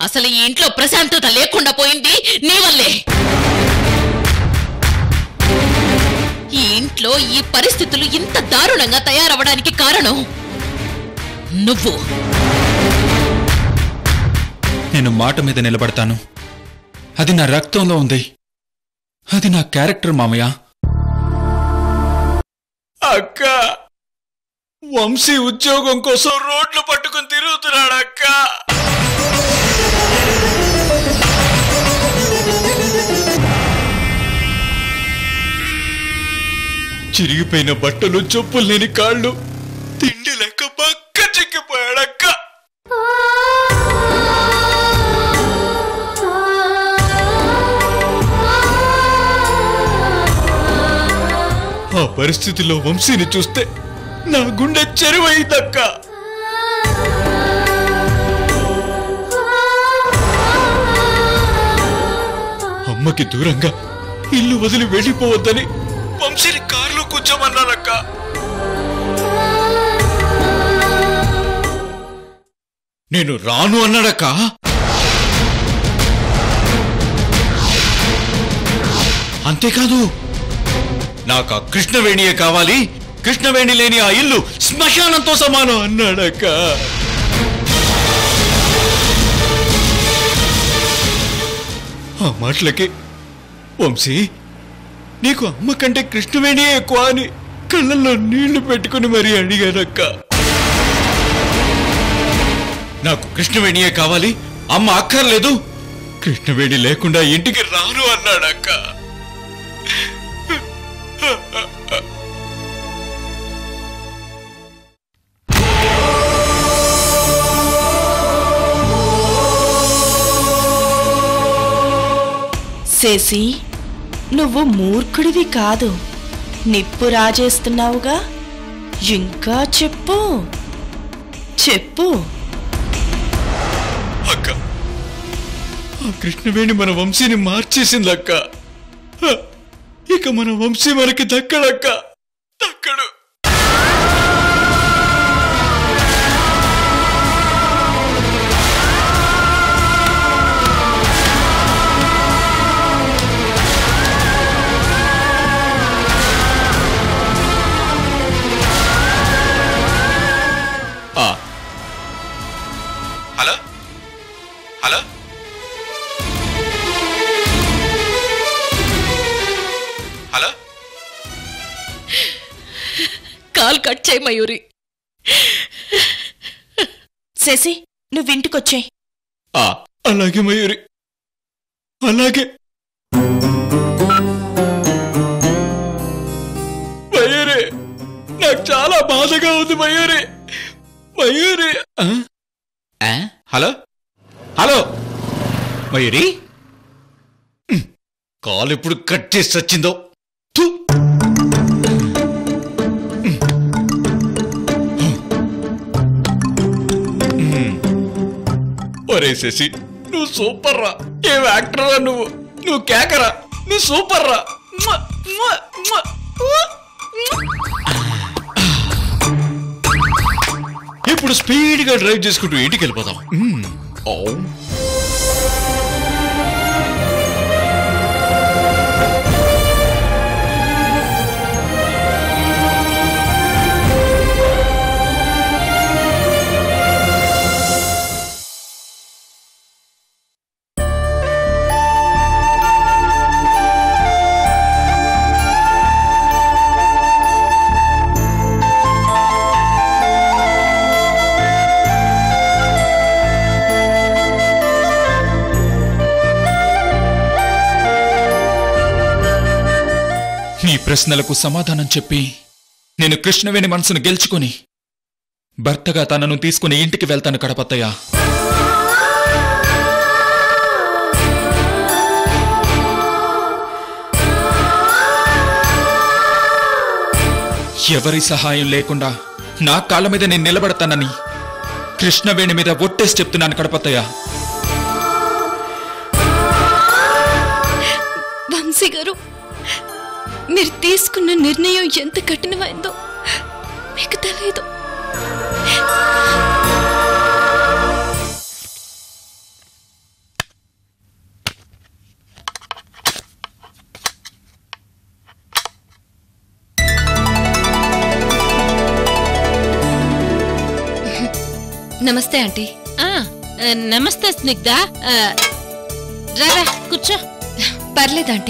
అసలు ఈ ఇంట్లో ప్రశాంతత లేకుండా పోయింది నీ వల్లే ఈ ఇంట్లో ఈ పరిస్థితులు ఇంత దారుణంగా తయారవడానికి కారణం నువ్వు నేను మాట మీద నిలబడతాను అది నా రక్తంలో ఉంది అది నా క్యారెక్టర్ మామయ్య అక్క వంశీ ఉద్యోగం కోసం రోడ్లు పట్టుకుని తిరుగుతున్నాడు అక్క చిరిగిపోయిన బట్టలు చెప్పులు లేని కాళ్ళు తిండి లెక్క పక్క చిక్కిపోయాడక్క ఆ పరిస్థితిలో వంశీని చూస్తే నా గుండె చెరువైందక్క అమ్మకి దూరంగా ఇల్లు వదిలి వెళ్ళిపోవద్దని వంశీని కారులో కూర్చోమన్నానక్క నేను రాను అన్నాడక్క అంతేకాదు నాకు ఆ కృష్ణవేణియే కావాలి కృష్ణవేణి లేని ఆ ఇల్లు శ్మశానంతో సమానం అన్నాడక్క ఆ మాటలకి వంశీ నీకు అమ్మ కంటే కృష్ణవేణియే ఎక్కువ అని కళ్ళల్లో నీళ్లు పెట్టుకుని మరీ అడిగానక్క నాకు కృష్ణవేణియే కావాలి అమ్మ అక్కర్లేదు కృష్ణవేణి లేకుండా ఇంటికి రాను అన్నాడక్క శశి నువ్వు మూర్ఖుడివి కాదు నిప్పు రాజేస్తున్నావుగా ఇంకా చెప్పు చెప్పు అక్క ఆ కృష్ణవేణి మన వంశీని మార్చేసిందక్క హ, ఇక మన వంశీ మనకి దక్కడక్క దక్కడు ఆ. Hello hello hello call cut చేయి మయూరి శశి నువ్వు ఇంటికొచ్చాయి ఆ, అలాగే మయూరి అలాగే మయూరి నాకు చాలా బాధగా ఉంది మయూరి మయూరి ఆ? ఆ? Hello hello Mayuri um, call ఇప్పుడు కట్ చేసి వచ్చిందో థు. ఒరే శశి నువ్వు సూపర్ రా ఏం యాక్టర్ రా నువ్వు నువ్వు కేకరా నువ్వు సూపర్ రా మ్వా, మ్వా, మ్వా, మ్వా, మ్వా. ఇప్పుడు స్పీడ్ గా డ్రైవ్ చేసుకుంటూ ఇంటికి వెళ్ళిపోదాం మ్మ్. ఓ. నీ ప్రశ్నలకు సమాధానం చెప్పి నేను కృష్ణవేణి మనసును గెలుచుకొని భర్తగా తనను తీసుకుని ఇంటికి వెళ్తాను కడపత్తయ్య ఎవరి సహాయం లేకుండా నా కాళ్ళ మీద నేను నిలబడతానని కృష్ణవేణి మీద ఒట్టేసి చెప్తున్నాను కడపత్తయ్య వంశీ గారు మీరు తీసుకున్న నిర్ణయం ఎంత కఠినమైందో మీకు తెలియదు నమస్తే ఆంటీ ఆ, ఆ, నమస్తే స్నిగ్ధ ఆ, రారా కూర్చో పర్లేదు ఆంటీ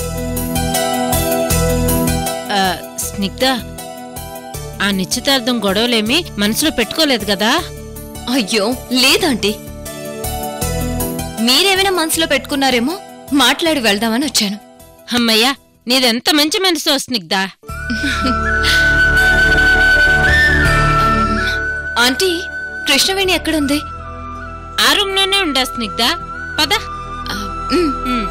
ఆ, స్నిగ్ధ ఆ నిశ్చితార్థం గొడవలేమి మనసులో పెట్టుకోలేదు కదా అయ్యో లేదాంటీ మీరేమైనా మనసులో పెట్టుకున్నారేమో మాట్లాడి వెళ్దామని వచ్చాను అమ్మయ్యా నీదెంత మంచి మనసు స్నిగ్ధ ఆంటీ కృష్ణవేణి ఎక్కడుంది ఆ రూమ్ లోనే ఉండా స్నిగ్ధ పద ఆ, ఉమ్. ఉమ్.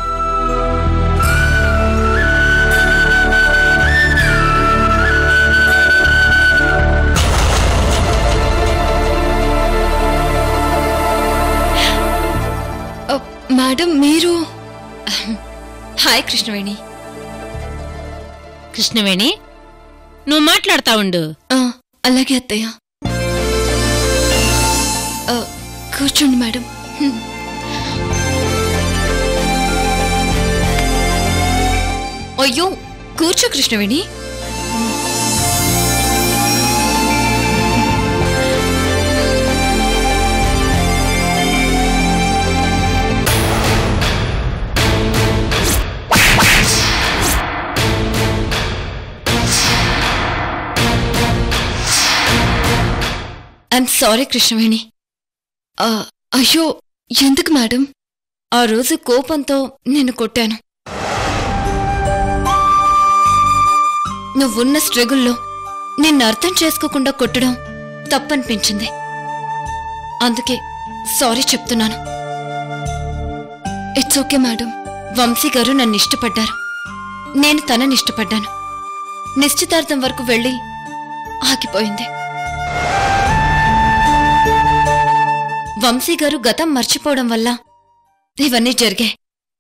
ఆ, మేడం మీరు హాయ్ కృష్ణవేణి కృష్ణవేణి నువ్వు మాట్లాడతా ఉండు ఆ, అలాగే అత్తయ్య ఆ, కూర్చోండి మేడం హ్మ్. అయ్యో కూర్చో కృష్ణవేణి ఐఎమ్ సారీ కృష్ణవేణి ఆ, అయ్యో ఎందుకు మేడం ఆ రోజు కోపంతో నేను కొట్టాను నువ్వున్న స్ట్రగుల్లో నిన్ను అర్థం చేసుకోకుండా కొట్టడం తప్పనిపించింది అందుకే సారీ చెప్తున్నాను ఇట్స్ ఓకే మేడం వంశీ గారు నన్ను ఇష్టపడ్డారు నేను తనని ఇష్టపడ్డాను నిశ్చితార్థం వరకు వెళ్ళి ఆగిపోయింది వంశీ గారు గతం మర్చిపోవడం వల్ల ఇవన్నీ జరిగాయి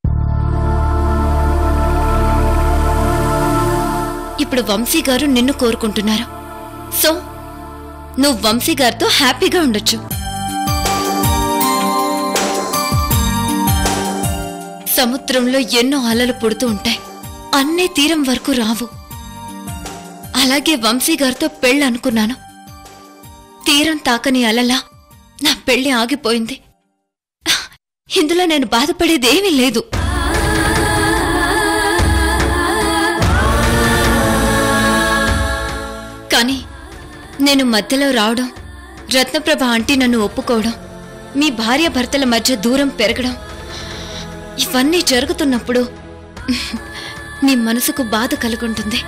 ఇప్పుడు వంశీ గారు నిన్ను కోరుకుంటున్నారు సో నువ్వు వంశీ గారితో హ్యాపీగా ఉండొచ్చు సముద్రంలో ఎన్నో అలలు పుడుతూ ఉంటాయి అన్నీ తీరం వరకు రావు అలాగే వంశీ గారితో పెళ్ళి అనుకున్నాను తీరం తాకని అలలా నా పెళ్లి ఆగిపోయింది ఇందులో నేను బాధపడేదేమీ లేదు కానీ నేను మధ్యలో రావడం రత్నప్రభ ఆంటీ నన్ను ఒప్పుకోవడం మీ భార్య భర్తల మధ్య దూరం పెరగడం ఇవన్నీ జరుగుతున్నప్పుడు మీ మనసుకు బాధ కలుగుంటుంది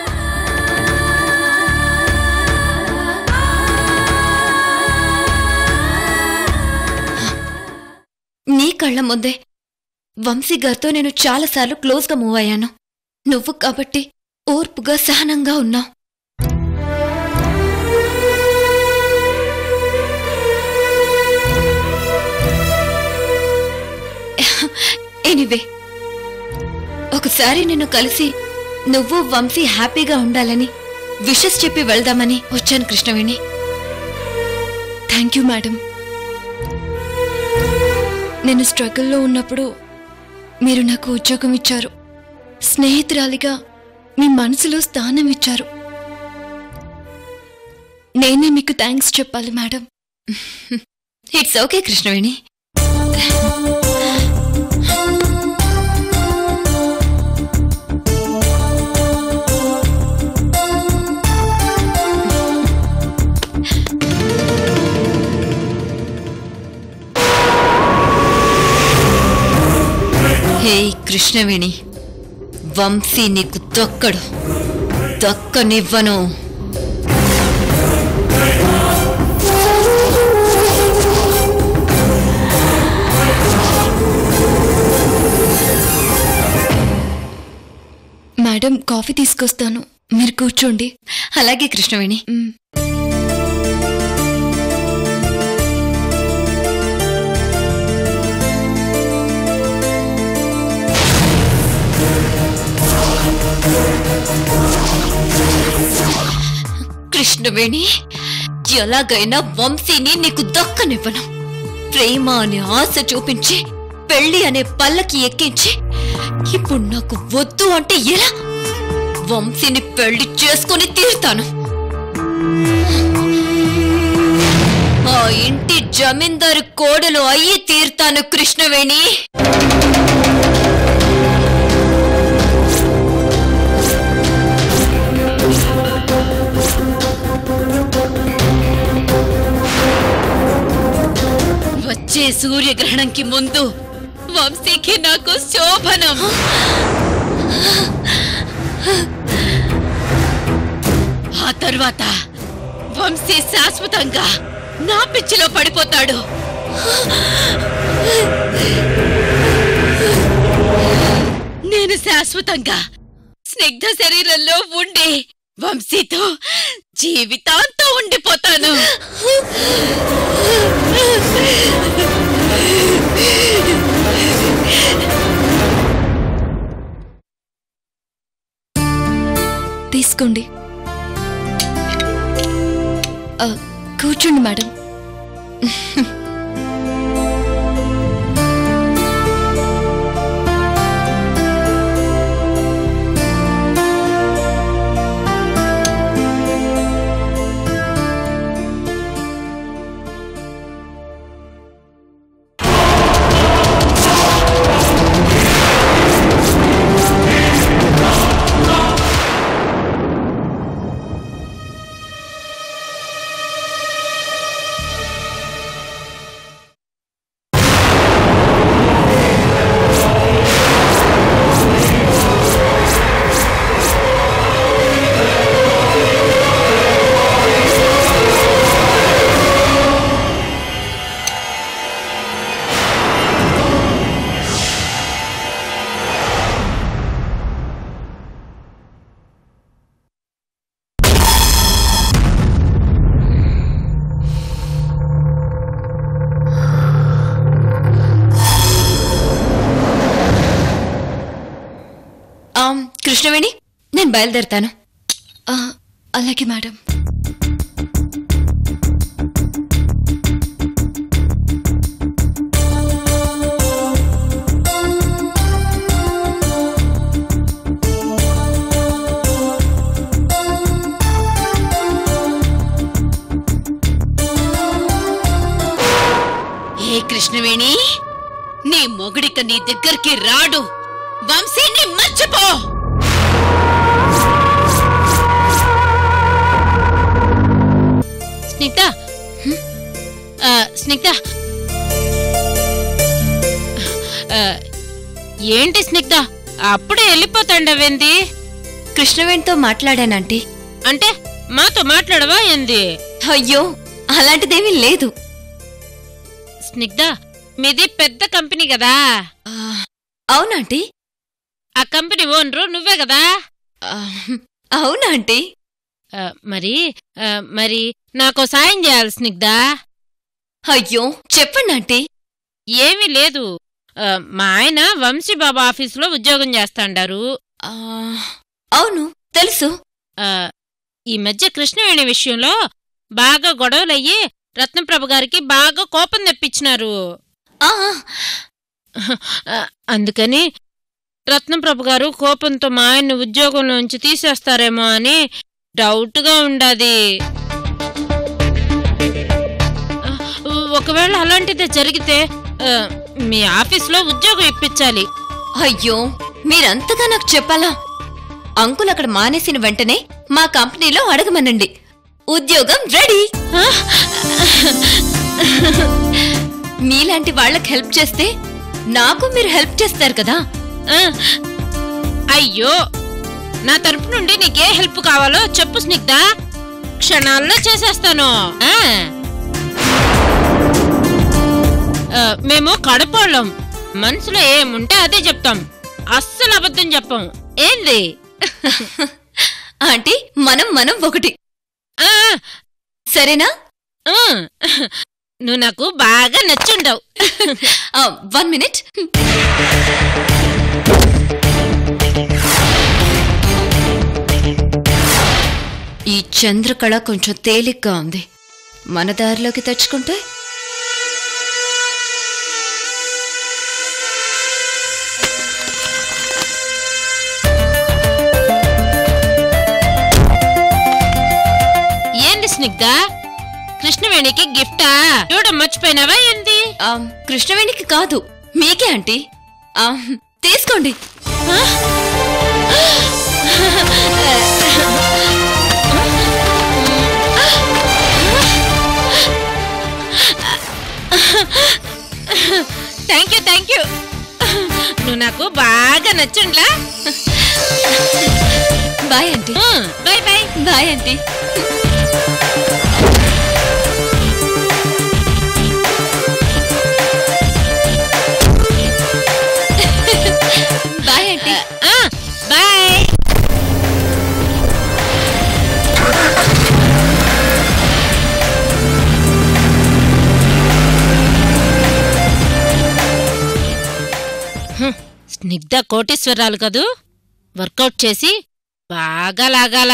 నీ కళ్ళ ముందే వంశీ గారితో నేను చాలాసార్లు క్లోజ్గా మూవ్ అయ్యాను నువ్వు కాబట్టి ఓర్పుగా సహనంగా ఉన్నావు ఎనీవే ఒకసారి నిన్ను కలిసి నువ్వు వంశీ హ్యాపీగా ఉండాలని విషెస్ చెప్పి వెళ్దామని వచ్చాను కృష్ణవేణి థ్యాంక్ యూ మేడం నేను స్ట్రగుల్లో ఉన్నప్పుడు మీరు నాకు ఉద్యోగం ఇచ్చారు స్నేహితురాలిగా మీ మనసులో స్థానం ఇచ్చారు నేనే మీకు థ్యాంక్స్ చెప్పాలి madam it's okay Krishnaveni hey Krishnaveni Vamsi నీకు దక్కడు దక్కనివ్వను మేడం కాఫీ తీసుకొస్తాను మీరు కూర్చోండి అలాగే కృష్ణవేణి కృష్ణవేణి ఎలాగైనా వంశీని నీకు దక్కనివ్వను ప్రేమ అనే ఆశ చూపించి పెళ్లి అనే పల్లకి ఎక్కించి ఇప్పుడు నాకు వద్దు అంటే ఎలా వంశీని పెళ్లి చేసుకొని తీరుతాను ఆ ఇంటి జమీందారు కోడలు అయ్యి తీర్తాను కృష్ణవేణి వచ్చే సూర్యగ్రహణంకి ముందు వంశీకి నాకు శోభనం ఆ తర్వాత వంశీ శాశ్వతంగా నా పిచ్చిలో పడిపోతాడు నేను శాశ్వతంగా స్నిగ్ధ శరీరంలో ఉండి వంశీతో జీవితాంతం ఉండిపోతాను తీసుకోండి ఆ, కూర్చోండి మేడం ఆమ్, కృష్ణవేణి నేను బయలుదేరతాను ఆ, అలాగే మేడం ఏ కృష్ణవేణి నీ మొగుడిక నీ దగ్గరికి రాడు వంశీని మర్చిపో స్నిగ్ధ హ్మ్? ఆ, స్నిగ్ధ ఆ, ఏంటి స్నిగ్ధ అప్పుడే వెళ్ళిపోతాండవేంది కృష్ణవేణితో మాట్లాడానంటీ అంటే మాతో మాట్లాడవా ఏంది అయ్యో అలాంటిదేమీ లేదు స్నిగ్ధ మీది పెద్ద కంపెనీ కదా ఆ, అవునాంటీ ఆ కంపెనీ ఓనరు నువ్వే కదా ఆ, అవునా ఆంటీ ఆ, మరి ఆ, మరి నాకు సాయం చేయాలి స్నిగ్ధ అయ్యో చెప్పండి ఆంటీ ఏమీ లేదు ఆ, మా ఆయన వంశీబాబా ఆఫీసులో ఉద్యోగం చేస్తాండారు ఆ, అవును తెలుసు ఆ, ఈ మధ్య కృష్ణవేణి విషయంలో బాగా గొడవలయ్యి రత్నప్రభ గారికి బాగా కోపం తెప్పించినారు ఆ, ఆ, అందుకని రత్నప్రభ గారు కోపంతో మా ఆయన్ని ఉద్యోగంలోంచి తీసేస్తారేమో అని డౌట్గా ఉండాది ఆ, ఒకవేళ అలాంటిదే జరిగితే ఆ, మీ ఆఫీస్లో ఉద్యోగం ఇప్పించాలి అయ్యో మీరంతగా నాకు చెప్పాలా అంకుల్ అక్కడ మానేసిన వెంటనే మా కంపెనీలో అడగమనండి ఉద్యోగం రెడీ ఆ, మీలాంటి వాళ్ళకి హెల్ప్ చేస్తే నాకు మీరు హెల్ప్ చేస్తారు కదా ఆ. అయ్యో నా తరపు నుండి నీకే హెల్ప్ కావాలో చెప్పు స్నిగ్ధ క్షణాల్లో చేసేస్తాను ఆ. ఆ, మేము కడపోళ్ళం మనసులో ఏముంటే అదే చెప్తాం అస్సలు అబద్ధం చెప్పం ఏంది ఆంటీ మనం మనం ఒకటి ఆ, సరేనా ఆ. నువ్వు నాకు బాగా నచ్చుండవు వన్ మినిట్ ఈ చంద్రకళ కొంచెం తేలిగ్గా ఉంది మన దారిలోకి తెచ్చుకుంటే ఏంది స్నిగ్ధ కృష్ణ కృష్ణవేణికి గిఫ్టా చూడ మర్చిపోయినావా ఏంది ఆ, కృష్ణవేణికి కాదు మీకే ఆంటీ ఆ, తీసుకోండి థ్యాంక్ యూ థ్యాంక్ యూ నువ్వు నాకు బాగా నచ్చుండ్లా bye aunty bye bye bye aunty bye aunty bye Snigdha కోటీశ్వరాలు కదూ వర్కౌట్ చేసి బాగా లాగాల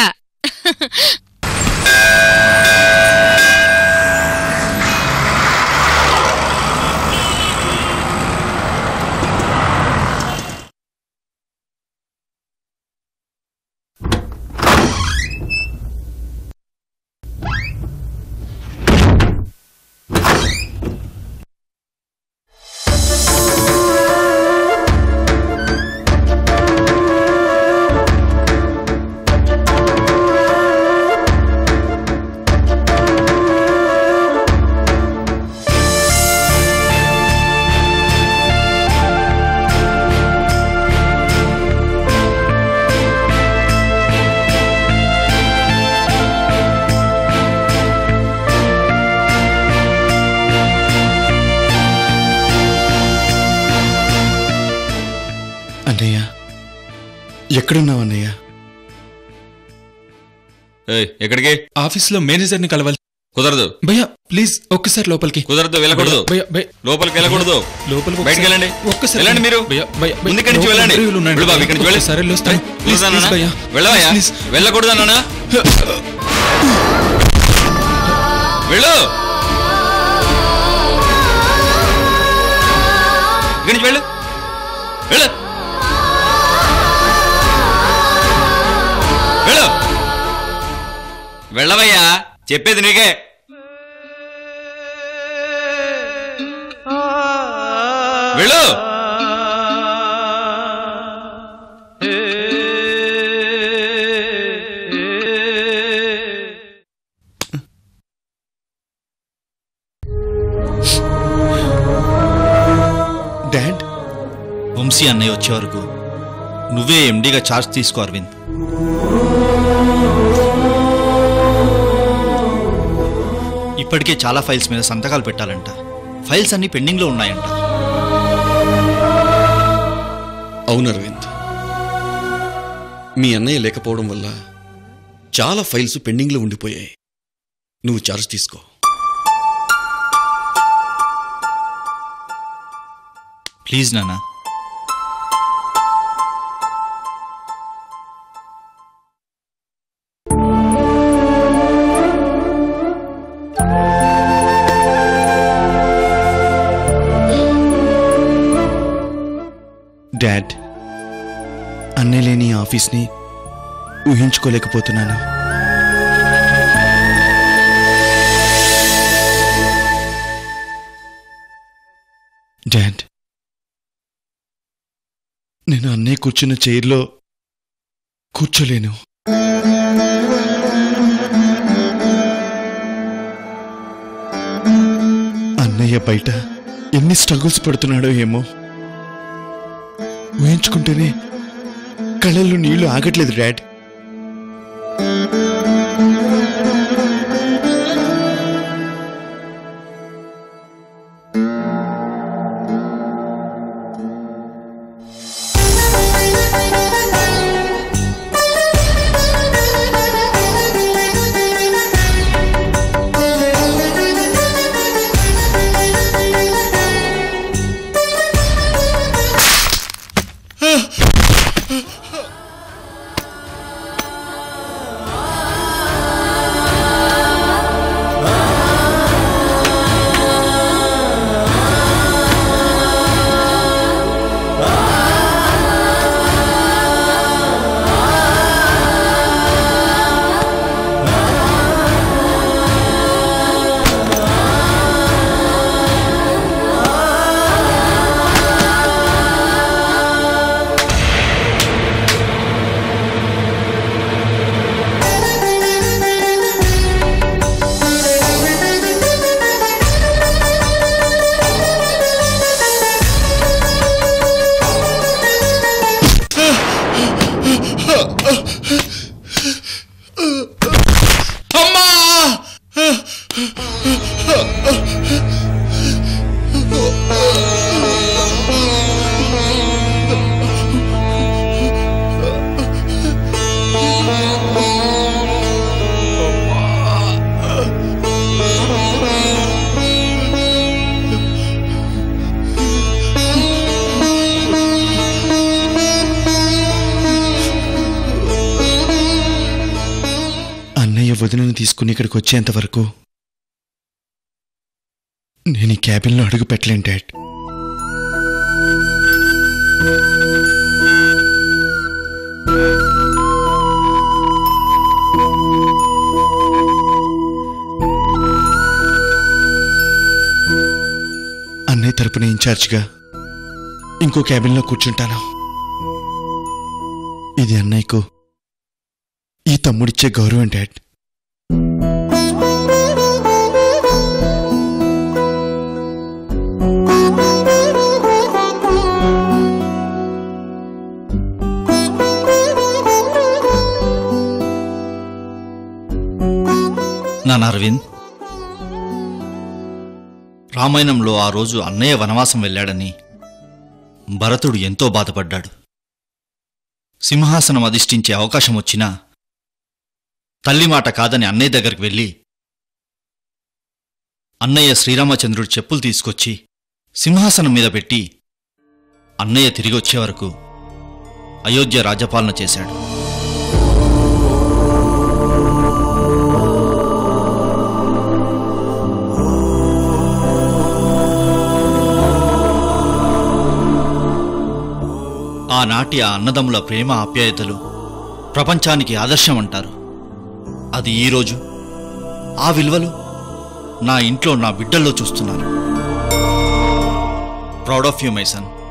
అన్నయ్య ఎక్కడున్నావు అన్నయ్య ఏయ్, ఎక్కడికి ఆఫీస్లో మేనేజర్ని కలవాలి కుదరదు భయ్యా ప్లీజ్ ఒక్కసారి లోపలికి కుదరదు వెళ్ళకూడదు భయ్యా, భయ్యా, లోపలికి వెళ్ళకూడదు లోపలికి బయటికి వెళ్ళండి ఒక్కసారి వెళ్ళండి మీరు భయ్యా, భయ్యా, భయ్యా, ముందు ఇక్కడి నుంచి లోపల వెళ్ళండి ఇంటర్వ్యూలు ఉన్నాయండి. వెళ్ళు బాబు ఇక్కడి నుంచి వెళ్ళి ఒక్కసారి వెళ్ళొస్తాను. ఏయ్, ప్లీజ్, కుదరదా ప్లీజ్ నాన్న? భయ్యా. వెళ్ళవయ్యా ప్లీజ్. వెళ్ళకూడదా నాన్న వెళ్ళు ఇక్కడి నుంచి వెళ్ళు వెళ్ళు వెళ్ళు వెళ్ళవయ్యా చెప్పేది నీకే వెళ్ళు డాడ్ వంశీ అన్నయ్య వచ్చే వరకు నువ్వే ఎండీగా ఛార్జ్ తీసుకో అరవింద్ ఇప్పటికే చాలా ఫైల్స్ మీద సంతకాలు పెట్టాలంట ఫైల్స్ అన్ని పెండింగ్లో ఉన్నాయంట అవును అరవింద్ మీ అన్నయ్య లేకపోవడం వల్ల చాలా ఫైల్స్ పెండింగ్లో ఉండిపోయాయి నువ్వు చార్జ్ తీసుకో ప్లీజ్ నాన్న డాడ్ అన్నయ్య లేని ఈ ఆఫీస్ని ఊహించుకోలేకపోతున్నాను డాడ్ నేను అన్నయ్య కూర్చున్న చైర్లో కూర్చోలేను అన్నయ్య బయట ఎన్ని స్ట్రగుల్స్ పడుతున్నాడో ఏమో ఊహించుకుంటేనే కళ్ళల్లో నీళ్లు ఆగట్లేదు డాడ్ వదినని తీసుకుని ఇక్కడికి వచ్చేంత వరకు నేను ఈ క్యాబిన్లో అడుగు పెట్టలేను డాడ్ అన్నయ్య తరపున ఇన్ఛార్జ్గా ఇంకో క్యాబిన్లో కూర్చుంటాను ఇది అన్నయ్యకు ఈ తమ్ముడిచ్చే గౌరవం డాడ్ నాన్న అరవింద్ రామాయణంలో ఆ రోజు అన్నయ్య వనవాసం వెళ్ళాడని భరతుడు ఎంతో బాధపడ్డాడు సింహాసనం అధిష్ఠించే అవకాశం వచ్చినా తల్లి మాట కాదని అన్నయ్య దగ్గరికి వెళ్ళి అన్నయ్య శ్రీరామచంద్రుడి చెప్పులు తీసుకొచ్చి సింహాసనం మీద పెట్టి అన్నయ్య తిరిగి వచ్చే వరకు అయోధ్య రాజ్యపాలన చేశాడు ఆనాటి ఆ అన్నదమ్ముల ప్రేమ ఆప్యాయతలు ప్రపంచానికి ఆదర్శం అంటారు అది ఈరోజు ఆ విలువలు నా ఇంట్లో నా బిడ్డల్లో చూస్తున్నాను proud of you my sun